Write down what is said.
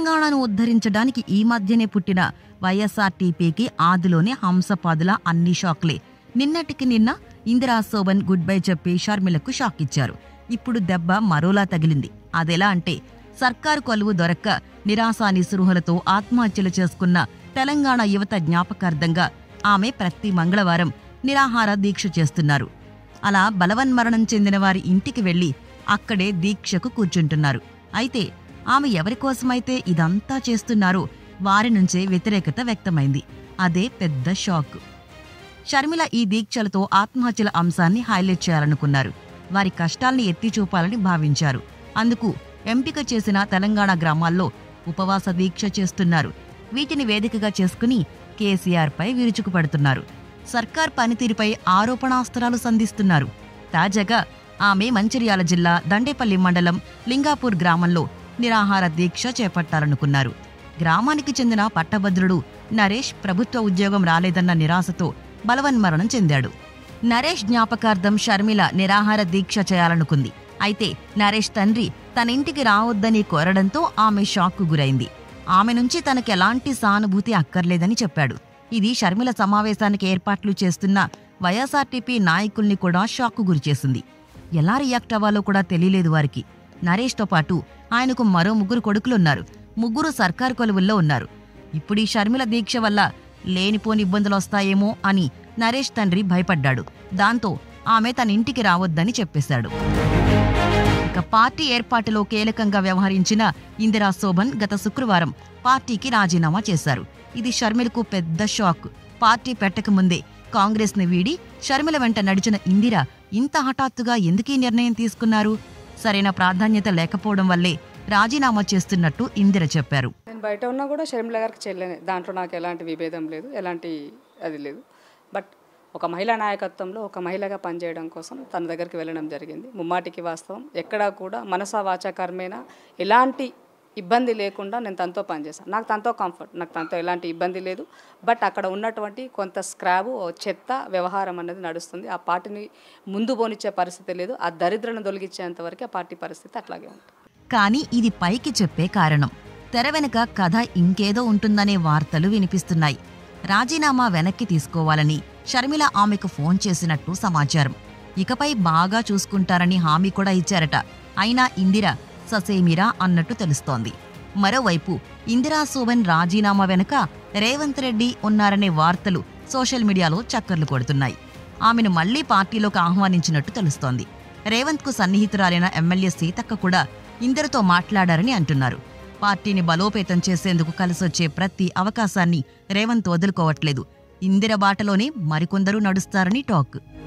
తెలంగాణను ఉద్ధరించడానికి ఈ మధ్యనే పుట్టిన వైఎస్ఆర్టీపీకి ఆదిలోనే హంసపాదుల అన్ని షాక్లే నిన్నటికి నిన్న ఇందిరా సోబన్ గుడ్ బై చెప్పి షర్మిలకు షాక్ ఇచ్చారు ఇప్పుడు దెబ్బ మరోలా తగిలింది అదెలా అంటే సర్కారు కొలువు దొరక్క నిరాశా నిస్పృహలతో ఆత్మహత్యలు చేసుకున్న తెలంగాణ యువత జ్ఞాపకార్థంగా ఆమె ప్రతి మంగళవారం నిరాహార దీక్ష చేస్తున్నారు అలా బలవన్మరణం చెందిన వారి ఇంటికి వెళ్లి అక్కడే దీక్షకు కూర్చుంటున్నారు అయితే ఆమె ఎవరి కోసమైతే ఇదంతా చేస్తున్నారో వారి నుంచే వ్యతిరేకత వ్యక్తమైంది అదే పెద్ద షాక్ షర్మిల ఈ దీక్షలతో ఆత్మహత్యల అంశాన్ని హైలైట్ చేయాలనుకున్నారు వారి కష్టాల్ని ఎత్తి చూపాలని భావించారు అందుకు ఎంపిక చేసిన తెలంగాణ గ్రామాల్లో ఉపవాస దీక్ష చేస్తున్నారు వీటిని వేదికగా చేసుకుని కేసీఆర్ పై విరుచుకుపడుతున్నారు సర్కార్ పనితీరుపై ఆరోపణాస్త్రాలు సంధిస్తున్నారు తాజాగా ఆమె మంచిర్యాల జిల్లా దండేపల్లి మండలం లింగాపూర్ గ్రామంలో నిరాహార దీక్ష చేపట్టాలనుకున్నారు గ్రామానికి చెందిన పట్టభద్రుడు నరేష్ ప్రభుత్వ ఉద్యోగం రాలేదన్న నిరాశతో బలవన్మరణం చెందాడు నరేష్ జ్ఞాపకార్థం షర్మిల నిరాహార దీక్ష చేయాలనుకుంది అయితే నరేష్ తండ్రి తన ఇంటికి రావద్దని కోరడంతో ఆమె షాక్కు గురైంది ఆమె నుంచి తనకు ఎలాంటి సానుభూతి అక్కర్లేదని చెప్పాడు ఇది షర్మిల సమావేశానికి ఏర్పాట్లు చేస్తున్న వైఎస్ఆర్టీపీ నాయకుల్ని కూడా షాక్కు గురిచేసింది ఎలా రియాక్ట్ అవ్వాలో కూడా తెలియలేదు వారికి నరేష్తో పాటు ఆయనకు మరో ముగ్గురు కొడుకులున్నారు ముగ్గురు సర్కారు కొలువుల్లో ఉన్నారు ఇప్పుడు ఈ షర్మిల దీక్ష వల్ల లేనిపోని ఇబ్బందులొస్తాయేమో అని నరేష్ తండ్రి భయపడ్డాడు దాంతో ఆమె తన ఇంటికి రావద్దని చెప్పేశాడు ఇక పార్టీ ఏర్పాటులో కీలకంగా వ్యవహరించిన ఇందిరా శోభన్ గత శుక్రవారం పార్టీకి రాజీనామా చేశారు ఇది షర్మిలకు పెద్ద షాక్ పార్టీ పెట్టకముందే కాంగ్రెస్ ని వీడి షర్మిల వెంట నడిచిన ఇందిర ఇంత హఠాత్తుగా ఎందుకీ నిర్ణయం తీసుకున్నారు సరైన ప్రాధాన్యత లేకపోవడం వల్లే రాజీనామా చేస్తున్నట్టు ఇందిర చెప్పారు నేను బయట ఉన్నా కూడా షర్మిల గారికి చెల్లెనే దాంట్లో నాకు ఎలాంటి విభేదం లేదు ఎలాంటి అది లేదు బట్ ఒక మహిళా నాయకత్వంలో ఒక మహిళగా పనిచేయడం కోసం తన దగ్గరికి వెళ్ళడం జరిగింది ముమ్మాటికి వాస్తవం ఎక్కడా కూడా మనసా వాచా కర్మేన ఎలాంటి ఇబ్బంది లేకుండా నేను తనతో పనిచేశాను నాకు తనతో కంఫర్ట్ నాకు తనతో ఎలాంటి ఇబ్బంది లేదు బట్ అక్కడ ఉన్నటువంటి కొంత స్క్రాబ్ ఓ చెత్త వ్యవహారం అనేది నడుస్తుంది ఆ పార్టీని ముందు పోనిచ్చే పరిస్థితి లేదు ఆ దరిద్రను తొలగించేంత వరకు ఆ పార్టీ పరిస్థితి అట్లాగే ఉంటుంది కానీ ఇది పైకి చెప్పే కారణం తెర వెనుక కథ ఇంకేదో ఉంటుందనే వార్తలు వినిపిస్తున్నాయి రాజీనామా వెనక్కి తీసుకోవాలని షర్మిల ఆమెకు ఫోన్ చేసినట్టు సమాచారం ఇకపై బాగా చూసుకుంటారని హామీ కూడా ఇచ్చారట అయినా ఇందిర ససేమిరా అన్నట్టు తెలుస్తోంది మరోవైపు ఇందిరా సోవన్ రాజీనామా వెనుక రేవంత్ రెడ్డి ఉన్నారనే వార్తలు సోషల్ మీడియాలో చక్కర్లు కొడుతున్నాయి ఆమెను మళ్లీ పార్టీలోకి ఆహ్వానించినట్టు తెలుస్తోంది రేవంత్కు సన్నిహితురాలైన ఎమ్మెల్యే సీతక్క కూడా ఇందిరతో మాట్లాడారని అంటున్నారు పార్టీని బలోపేతం చేసేందుకు కలిసొచ్చే ప్రతి అవకాశాన్ని రేవంత్ వదులుకోవట్లేదు ఇందిర బాటలోనే మరికొందరు నడుస్తారని టాక్